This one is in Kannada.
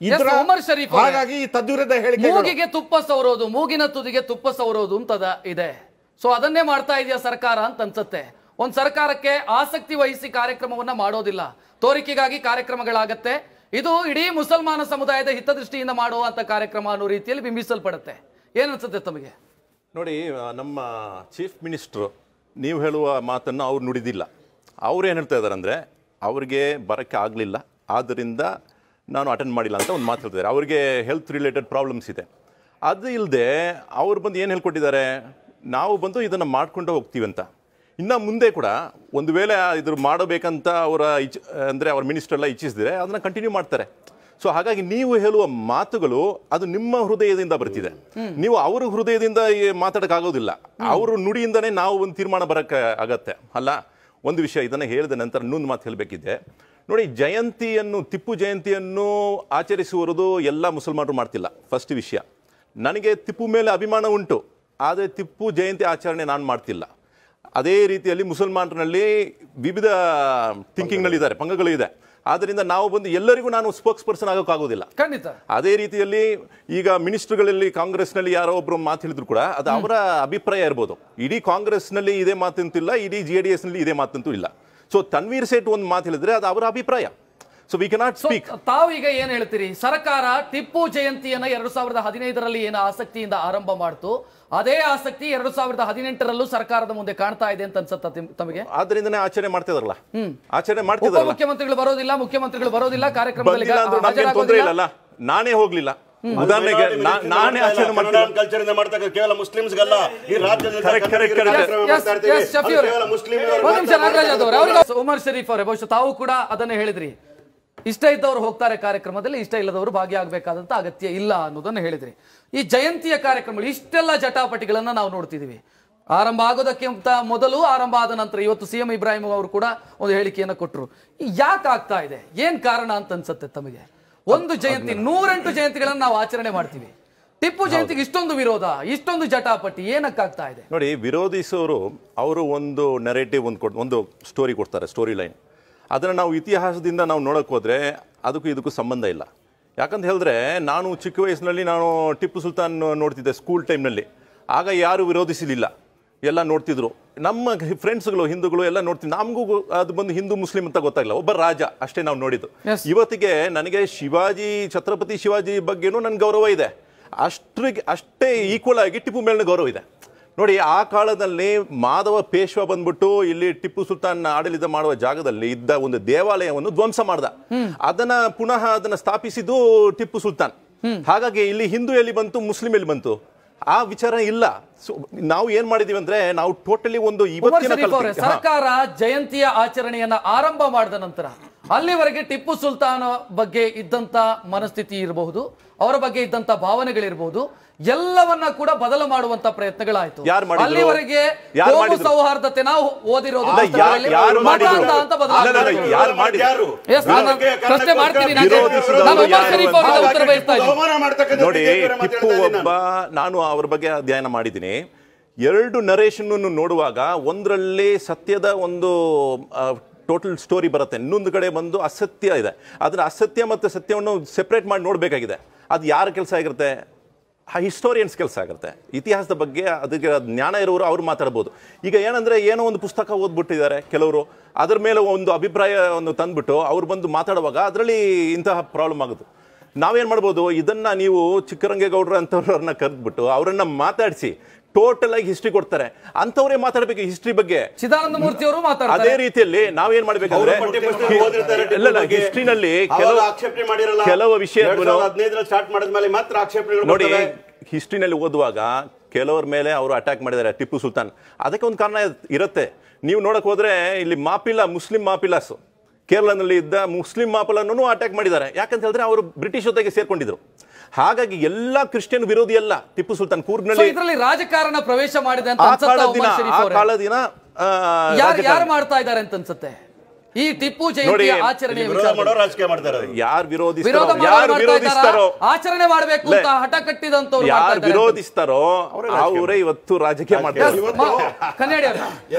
ಇದರ Yes, ಉಮರ್ ಶರೀಫ್ ಅವರೇ. ಹಾಗಾಗಿ ಈ ತದ್ವಿರುದ್ಧ ಹೇಳಿಕೆ ಮೂಗಿಗೆ ತುಪ್ಪ ಸವರೋದು ಮೂಗಿನ ತುದಿಗೆ ತುಪ್ಪ ಸವರೋದು ಅಂತದ ಇದೆ ಸೊ ಅದನ್ನೇ ಮಾಡ್ತಾ ಇದೆಯಾ ಸರ್ಕಾರ ಅಂತ ಅನ್ಸುತ್ತೆ ಒಂದ್ ಸರ್ಕಾರಕ್ಕೆ ಆಸಕ್ತಿ ವಹಿಸಿ ಕಾರ್ಯಕ್ರಮವನ್ನ ಮಾಡೋದಿಲ್ಲ ತೋರಿಕೆಗಾಗಿ ಕಾರ್ಯಕ್ರಮಗಳಾಗತ್ತೆ ಇದು ಇಡೀ ಮುಸಲ್ಮಾನ ಸಮುದಾಯದ ಹಿತದೃಷ್ಟಿಯಿಂದ ಮಾಡುವಂತ ಕಾರ್ಯಕ್ರಮ ಅನ್ನೋ ರೀತಿಯಲ್ಲಿ ಬಿಂಬಿಸಲ್ಪಡುತ್ತೆ ಏನ್ ಅನ್ಸುತ್ತೆ ತಮಗೆ ನೋಡಿ ಆ, ನಮ್ಮ ಚೀಫ್ ಮಿನಿಸ್ಟ್ರು ನೀವು ಹೇಳುವ ಮಾತನ್ನು ಅವ್ರು ನುಡಿದಿಲ್ಲ ಅವ್ರು ಏನು ಹೇಳ್ತಾ ಇದ್ದಾರೆ ಅಂದರೆ ಅವ್ರಿಗೆ ಬರೋಕ್ಕೆ ಆಗಲಿಲ್ಲ ಆದ್ದರಿಂದ ನಾನು ಅಟೆಂಡ್ ಮಾಡಿಲ್ಲ ಅಂತ ಒಂದು ಮಾತು ಹೇಳ್ತಿದ್ದಾರೆ ಅವ್ರಿಗೆ ಹೆಲ್ತ್ ರಿಲೇಟೆಡ್ ಪ್ರಾಬ್ಲಮ್ಸ್ ಇದೆ ಅದು ಇಲ್ಲದೆ ಅವ್ರು ಬಂದು ಏನು ಹೇಳ್ಕೊಟ್ಟಿದ್ದಾರೆ ನಾವು ಬಂದು ಇದನ್ನು ಮಾಡ್ಕೊಂಡು ಹೋಗ್ತೀವಿ ಅಂತ ಇನ್ನು ಮುಂದೆ ಕೂಡ ಒಂದು ವೇಳೆ ಇದ್ರ ಮಾಡಬೇಕಂತ ಅವರ ಇಚ್ ಅಂದರೆ ಅವ್ರ ಮಿನಿಸ್ಟರ್ ಎಲ್ಲ ಇಚ್ಛಿಸಿದ್ರೆ ಅದನ್ನು ಕಂಟಿನ್ಯೂ ಮಾಡ್ತಾರೆ ಸೊ ಹಾಗಾಗಿ ನೀವು ಹೇಳುವ ಮಾತುಗಳು ಅದು ನಿಮ್ಮ ಹೃದಯದಿಂದ ಬರ್ತಿದೆ ನೀವು ಅವ್ರ ಹೃದಯದಿಂದ ಈ ಮಾತಾಡಕ್ಕಾಗೋದಿಲ್ಲ ಅವ್ರ ನುಡಿಯಿಂದನೇ ನಾವು ಒಂದು ತೀರ್ಮಾನ ಬರಕ್ಕೆ ಆಗತ್ತೆ ಅಲ್ಲ ಒಂದು ವಿಷಯ ಇದನ್ನು ಹೇಳಿದ ನಂತರ ಇನ್ನೊಂದು ಮಾತು ಹೇಳಬೇಕಿದೆ ನೋಡಿ ಜಯಂತಿಯನ್ನು ಟಿಪ್ಪು ಜಯಂತಿಯನ್ನು ಆಚರಿಸುವುದು ಎಲ್ಲ ಮುಸಲ್ಮಾನರು ಮಾಡ್ತಿಲ್ಲ ಫಸ್ಟ್ ವಿಷಯ ನನಗೆ ಟಿಪ್ಪು ಮೇಲೆ ಅಭಿಮಾನ ಉಂಟು ಆದರೆ ಟಿಪ್ಪು ಜಯಂತಿ ಆಚರಣೆ ನಾನು ಮಾಡ್ತಿಲ್ಲ ಅದೇ ರೀತಿಯಲ್ಲಿ ಮುಸಲ್ಮಾನರಲ್ಲಿ ವಿವಿಧ ಥಿಂಕಿಂಗ್ನಲ್ಲಿ ಇದ್ದಾರೆ ಪಂಗಗಳು ಇದೆ ಆದ್ದರಿಂದ ನಾವು ಬಂದು ಎಲ್ಲರಿಗೂ ನಾನು ಸ್ಪೋಕ್ಸ್ ಪರ್ಸನ್ ಆಗೋಕ್ಕಾಗೋದಿಲ್ಲ ಖಂಡಿತ ಅದೇ ರೀತಿಯಲ್ಲಿ ಈಗ ಮಿನಿಸ್ಟರ್ಗಳಲ್ಲಿ ಕಾಂಗ್ರೆಸ್ನಲ್ಲಿ ಯಾರೋ ಒಬ್ರು ಮಾತು ಹೇಳಿದ್ರು ಕೂಡ ಅದು ಅವರ ಅಭಿಪ್ರಾಯ ಇರ್ಬೋದು ಇಡೀ ಕಾಂಗ್ರೆಸ್ನಲ್ಲಿ ಇದೇ ಮಾತಂತಿಲ್ಲ ಇಡೀ ಜೆ ಡಿ ಎಸ್ನಲ್ಲಿ ಇದೇ ಮಾತಂತೂ ಇಲ್ಲ ಸೊ ತನ್ವೀರ್ ಸೇಠ್ ಒಂದು ಮಾತು ಹೇಳಿದ್ರೆ ಅದು ಅವರ ಅಭಿಪ್ರಾಯ so we cannot so speak ತಾವು ಈಗ ಏನ್ ಹೇಳ್ತೀರಿ ಸರ್ಕಾರ ಟಿಪ್ಪು ಜಯಂತಿಯನ್ನ ಎರಡು ಸಾವಿರದ ಹದಿನೈದರಲ್ಲಿ ಏನು ಆಸಕ್ತಿಯಿಂದ ಆರಂಭ ಮಾಡ್ತು ಅದೇ ಆಸಕ್ತಿ ಎರಡು ಸಾವಿರದ ಹದಿನೆಂಟರಲ್ಲೂ ಸರ್ಕಾರದ ಮುಂದೆ ಕಾಣ್ತಾ ಇದೆ ಅಂತ ಅನ್ಸುತ್ತಾ ತಿಮ್- ತಮಗೆ ಆದ್ದರಿಂದನೇ ಆಚರಣೆ ಮಾಡ್ತಿದಾರಲ್ಲ ಆಚರಣೆ ಮಾಡ್ತಿದಾರಲ್ಲ ಉಪಮುಖ್ಯಮಂತ್ರಿಗಳು ಬರೋದಿಲ್ಲ ಮುಖ್ಯಮಂತ್ರಿಗಳು ಬರೋದಿಲ್ಲ ಕಾರ್ಯಕ್ರಮದಲ್ಲಿ ಬಂದಿಲ್ಲ ಅಂದ್ರೆ ನಮ್ಗೇನು ತೊಂದರೆ ಇಲ್ಲಲ್ಲ ನಾನೇ ಹೋಗ್ಲಿಲ್ಲ ಉದಾಹರಣೆಗೆ ನಾ- ನಾನೇ ಆಚರಣೆ ಮಾಡ್ತಿಲ್ಲ ಕಲ್ಚರ್ ಇಂದ ಮಾಡ್ತಕ್ಕ ಕೇವಲ ಮುಸ್ಲಿಮ್ಸ್ಗಲ್ಲ ಈ ರಾಜ್ಯದಲ್ಲಿ Correct, correct, correct. ಕೇವಲ ಮುಸ್ಲಿಂ ಒಂದ್ ನಿಮಿಷ ನಾಗರಾಜ್ ಯಾದವ್ ಅವರೇ, ಅವ್ರಿಗೆ ಉಮರ್ ಶರೀಫ್ ಅವರೇ ಬಹುಶಃ ತಾವು ಕೂಡ ಅದನ್ನೇ ಹೇಳಿದ್ರಿ ಇಷ್ಟ ಇದ್ದವರು ಹೋಗ್ತಾರೆ ಕಾರ್ಯಕ್ರಮದಲ್ಲಿ ಇಷ್ಟ ಇಲ್ಲದವರು ಭಾಗಿಯಾಗಬೇಕಾದಂತ ಅಗತ್ಯ ಇಲ್ಲ ಅನ್ನೋದನ್ನ ಹೇಳಿದ್ರಿ ಈ ಜಯಂತಿಯ ಕಾರ್ಯಕ್ರಮಗಳು ಇಷ್ಟೆಲ್ಲ ಜಟಾಪಟಿಗಳನ್ನ ನಾವು ನೋಡ್ತಿದೀವಿ ಆರಂಭ ಆಗೋದಕ್ಕಿಂತ ಮೊದಲು ಆರಂಭ ಆದ ನಂತರ ಇವತ್ತು ಸಿಎಂ ಇಬ್ರಾಹಿಂ ಅವರು ಕೂಡ ಒಂದು ಹೇಳಿಕೆಯನ್ನ ಕೊಟ್ಟರು ಯಾಕೆ ಆಗ್ತಾ ಇದೆ ಏನ್ ಕಾರಣ ಅಂತ ಅನ್ಸುತ್ತೆ ತಮಗೆ ಒಂದು ಜಯಂತಿ ನೂರೆಂಟು ಜಯಂತಿಗಳನ್ನ ನಾವು ಆಚರಣೆ ಮಾಡ್ತೀವಿ ಟಿಪ್ಪು ಜಯಂತಿಗೆ ಇಷ್ಟೊಂದು ವಿರೋಧ ಇಷ್ಟೊಂದು ಜಟಾಪಟಿ ಏನಕ್ಕಾಗ್ತಾ ಇದೆ ನೋಡಿ ವಿರೋಧಿಸೋರು ಅವರು ಒಂದು ನೆರೇಟಿವ್ ಒಂದು ಕೊಡ್ ಒಂದು ಸ್ಟೋರಿ ಕೊಡ್ತಾರೆ ಸ್ಟೋರಿ ಲೈನ್ ಅದನ್ನು ನಾವು ಇತಿಹಾಸದಿಂದ ನಾವು ನೋಡೋಕೆ ಹೋದರೆ ಅದಕ್ಕೂ ಇದಕ್ಕೂ ಸಂಬಂಧ ಇಲ್ಲ ಯಾಕಂತ ಹೇಳಿದ್ರೆ ನಾನು ಚಿಕ್ಕ ವಯಸ್ಸಿನಲ್ಲಿ ನಾನು ಟಿಪ್ಪು ಸುಲ್ತಾನ್ ನೋಡ್ತಿದ್ದೆ ಸ್ಕೂಲ್ ಟೈಮ್ನಲ್ಲಿ ಆಗ ಯಾರು ವಿರೋಧಿಸಲಿಲ್ಲ ಎಲ್ಲ ನೋಡ್ತಿದ್ರು ನಮ್ಮ ಫ್ರೆಂಡ್ಸ್ಗಳು ಹಿಂದೂಗಳು ಎಲ್ಲ ನೋಡ್ತಿದ್ವಿ ನಮಗೂ ಗೊ- ಅದು ಬಂದು ಹಿಂದೂ ಮುಸ್ಲಿಂ ಅಂತ ಗೊತ್ತಾಗಲ್ಲ ಒಬ್ಬ ರಾಜ ಅಷ್ಟೇ ನಾವು ನೋಡಿದ್ದು Yes. ಇವತ್ತಿಗೆ ನನಗೆ ಶಿವಾಜಿ ಛತ್ರಪತಿ ಶಿವಾಜಿ ಬಗ್ಗೆನೂ ನನ್ನ ಗೌರವ ಇದೆ ಅಷ್ಟ್ರಿಗೆ ಅಷ್ಟೇ ಈಕ್ವಲ್ ಆಗಿ ಟಿಪ್ಪು ಮೇಲಿನ ಗೌರವ ಇದೆ ನೋಡಿ ಆ ಕಾಲದಲ್ಲಿ ಮಾಧವ ಪೇಶ್ವ ಬಂದ್ಬಿಟ್ಟು ಇಲ್ಲಿ ಟಿಪ್ಪು ಸುಲ್ತಾನ್ ಆಡಳಿತ ಮಾಡುವ ಜಾಗದಲ್ಲಿ ಇದ್ದ ಒಂದು ದೇವಾಲಯವನ್ನು ಧ್ವಂಸ ಮಾಡ್ದ ಅದನ್ನ ಪುನಃ ಅದನ್ನ ಸ್ಥಾಪಿಸಿದ್ದು ಟಿಪ್ಪು ಸುಲ್ತಾನ್ ಹಾಗಾಗಿ ಇಲ್ಲಿ ಹಿಂದೂ ಎಲ್ಲಿ ಬಂತು ಮುಸ್ಲಿಂ ಎಲ್ಲಿ ಬಂತು ಆ ವಿಚಾರ ಇಲ್ಲ ಸೊ ನಾವು ಏನ್ ಮಾಡಿದೀವಿ ಅಂದ್ರೆ ನಾವು ಟೋಟಲಿ ಒಂದು ಉಮರ್ ಇವತ್ತಿನ ಶರೀಫ್ ಅವರೇ ಕಾಲಕ್ಕೆ- ಹಾ. ಸರ್ಕಾರ ಜಯಂತಿಯ ಆಚರಣೆಯನ್ನ ಆರಂಭ ಮಾಡಿದ ನಂತರ ಅಲ್ಲಿವರೆಗೆ ಟಿಪ್ಪು ಸುಲ್ತಾನ್ ಬಗ್ಗೆ ಇದ್ದಂತ ಮನಸ್ಥಿತಿ ಇರಬಹುದು ಅವರ ಬಗ್ಗೆ ಇದ್ದಂತ ಭಾವನೆಗಳಿರಬಹುದು ಎಲ್ಲವನ್ನ ಕೂಡ ಬದಲು ಮಾಡುವಂತ ಪ್ರಯತ್ನಗಳಾಯ್ತು ಯಾರ್ ಮಾಡಿದ್ರು? ಅಲ್ಲಿವರೆಗೆ ಯಾರ್ ಕೋಮು ಮಾಡಿದ್ರು? ಸೌಹಾರ್ದತೆ ನಾವು ಓದಿರೋದು ಅಲ್ಲ, ಪುಸ್ತಕಗಳಲ್ಲಿ ಯಾರ್- ಯಾರು ಮತ ಮಾಡಿದ್ರು? ಅಂತ ಅಂತ ಬದಲಾಗಿದೆ. ಅಲ್ಲ, ಅಲ್ಲ, ಯಾರು ಮಾಡಿದ್ರು? Yes, ನಾನು ಪ್ರಶ್ನೆ ಮಾಡ್ತೀನಿ ನಾನು. ವಿರೋಧಿಸಿದವರು ನಾನು ಉಮರ್ ಯಾರು? ಶರೀಫ್ ಅವರಿಗೆ ಉತ್ತರ ಬಯಸ್ತಾ ಇದ್ದೀನಿ ಅವಮಾನ ಮಾಡ್ತಕ್ಕಂಥ ನೋಡಿ ಬಿಜೆಪಿಯವರ ಟಿಪ್ಪು ಮಾತಾಡ್ತಾ ಒಬ್ಬ ನಾನು ಅವ್ರ ಬಗ್ಗೆ ಅಧ್ಯಯನ ಮಾಡಿದ್ದೀನಿ ಎರಡು ನರೇಷನ್ ನೋಡುವಾಗ ಒಂದರಲ್ಲಿ ಸತ್ಯದ ಒಂದು ಟೋಟಲ್ ಸ್ಟೋರಿ ಬರುತ್ತೆ ಇನ್ನೊಂದು ಕಡೆ ಬಂದು ಅಸತ್ಯ ಇದೆ ಅದನ್ನ ಅಸತ್ಯ ಮತ್ತು ಸತ್ಯವನ್ನು ಸೆಪರೇಟ್ ಮಾಡಿ ನೋಡಬೇಕಾಗಿದೆ ಅದು ಯಾರ ಕೆಲಸ ಆಗಿರುತ್ತೆ ಹಿಸ್ಟೋರಿಯನ್ಸ್ ಕೆಲಸ ಆಗುತ್ತೆ ಇತಿಹಾಸದ ಬಗ್ಗೆ ಅದಕ್ಕೆ ಜ್ಞಾನ ಇರೋರು ಅವ್ರು ಮಾತಾಡ್ಬೋದು ಈಗ ಏನಂದ್ರೆ ಏನೋ ಒಂದು ಪುಸ್ತಕ ಓದ್ಬಿಟ್ಟಿದ್ದಾರೆ ಕೆಲವರು ಅದ್ರ ಮೇಲೆ ಒಂದು ಅಭಿಪ್ರಾಯವನ್ನು ತಂದ್ಬಿಟ್ಟು ಅವ್ರು ಬಂದು ಮಾತಾಡುವಾಗ ಅದರಲ್ಲಿ ಇಂತಹ ಪ್ರಾಬ್ಲಮ್ ಆಗುತ್ತೆ ನಾವೇನ್ ಮಾಡ್ಬೋದು ಇದನ್ನ ನೀವು ಚಿಕ್ಕರಂಗೇಗೌಡರು ಅಂತವ್ರನ್ನ ಕರೆದ್ಬಿಟ್ಟು ಅವರನ್ನ ಮಾತಾಡಿಸಿ ಟೋಟಲ್ ಆಗಿ ಹಿಸ್ಟ್ರಿ ಕೊಡ್ತಾರೆ ಅಂತವರೇ ಮಾತಾಡ್ಬೇಕು ಹಿಸ್ಟ್ರಿ ಬಗ್ಗೆ ಚಿದಾನಂದ ಮೂರ್ತಿ ಅವರು ಅದೇ ಮಾತಾಡ್ತಾರೆ ರೀತಿಯಲ್ಲಿ ನಾವೇನ್ ಮಾಡ್ಬೇಕಂದ್ರೆ ಅವ್ರು ಪಠ್ಯಪುಸ್ತಕ ಓದಿರ್ತಾರೆ ಟಿಪ್ಪು ಇಲ್ಲ ಬಗ್ಗೆ. ಹಿಸ್ಟ್ರಿನಲ್ಲಿ ಅವಾಗ ಕೆಲವು ಆಕ್ಷೇಪಣೆ ಮಾಡಿರಲ್ಲ ಕೆಲವು ವಿಷಯಗಳು ಹದಿನೈದರಲ್ಲಿ ಸ್ಟಾರ್ಟ್ ಮಾಡಿದ್ಮೇಲೆ ಮಾತ್ರ ಆಕ್ಷೇಪಣೆಗಳು ನೋಡಿ ಬರ್ತವೆ. ಹಿಸ್ಟ್ರಿನಲ್ಲಿ ಓದುವಾಗ ಕೆಲವರ ಮೇಲೆ ಅವರು ಅಟ್ಯಾಕ್ ಮಾಡಿದ್ದಾರೆ ಟಿಪ್ಪು ಸುಲ್ತಾನ್ ಅದಕ್ಕೆ ಒಂದು ಕಾರಣ ಇರುತ್ತೆ ನೀವು ನೋಡಕ್ ಹೋದ್ರೆ ಇಲ್ಲಿ ಮಾಪಿಲ್ಲ ಮುಸ್ಲಿಂ ಮಾಪಿಲಾಸ್ ಕೇರಳನಲ್ಲಿ ಇದ್ದ ಮುಸ್ಲಿಂ ಮಾಪಲನ್ನು ಅಟ್ಯಾಕ್ ಮಾಡಿದ್ದಾರೆ ಯಾಕಂತ ಹೇಳಿದ್ರೆ ಅವರು ಬ್ರಿಟಿಷ್ ಜೊತೆಗೆ ಸೇರ್ಕೊಂಡಿದ್ರು ಹಾಗಾಗಿ ಎಲ್ಲಾ ಕ್ರಿಶ್ಚಿಯನ್ ವಿರೋಧಿ ಅಲ್ಲ ಟಿಪ್ಪು ಸುಲ್ತಾನ್ ಸೊ ಕೂರ್ಗ್ನಲ್ಲಿ ಇದರಲ್ಲಿ ರಾಜಕಾರಣ ಪ್ರವೇಶ ಮಾಡಿದೆ ಅಂತ ಆ ಅನ್ಸುತ್ತಾ ಕಾಲದ ದಿನ ಉಮರ್ ಶರೀಫ್ ಆ ಅವರೇ ಕಾಲದ ದಿನ ಆ, ಯಾರು ರಾಜಕಾರಣ. ಯಾರು ಮಾಡ್ತಾ ಇದ್ದಾರೆ ಅಂತ ಅನ್ಸುತ್ತೆ ಈ ಟಿಪ್ಪು ನೋಡಿ, ಜಯಂತಿಯ ಆಚರಣೆಯ ವಿರೋಧ ವಿಚಾರದಲ್ಲಿ. ಮಾಡೋ ರಾಜಕೀಯ ಮಾಡ್ತಾರೆ ಅದು. ಯಾರು ವಿರೋಧ ವಿರೋಧಿಸ್ತಾರೋ ಮಾಡೋರು ಯಾರು ಮಾಡ್ತಾ ವಿರೋಧಿಸ್ತಾರೋ ಇದ್ದಾರಾ? ಆಚರಣೆ ಮಾಡಬೇಕು ಅಂತ ಲೇ, ಹಠ ಕಟ್ಟಿದಂತವ್ರು ಯಾರು ಮಾಡ್ತಾ ಇದ್ದಾರೆ ಅಂತ. ವಿರೋಧಿಸ್ತಾರೋ ಅವರೇ ಇವತ್ತು ರಾಜಕೀಯ ಮಾಡ್ತಾರೆ Yes, ಮ- ಕನ್ನಡಿ ಅವ್ರೆ.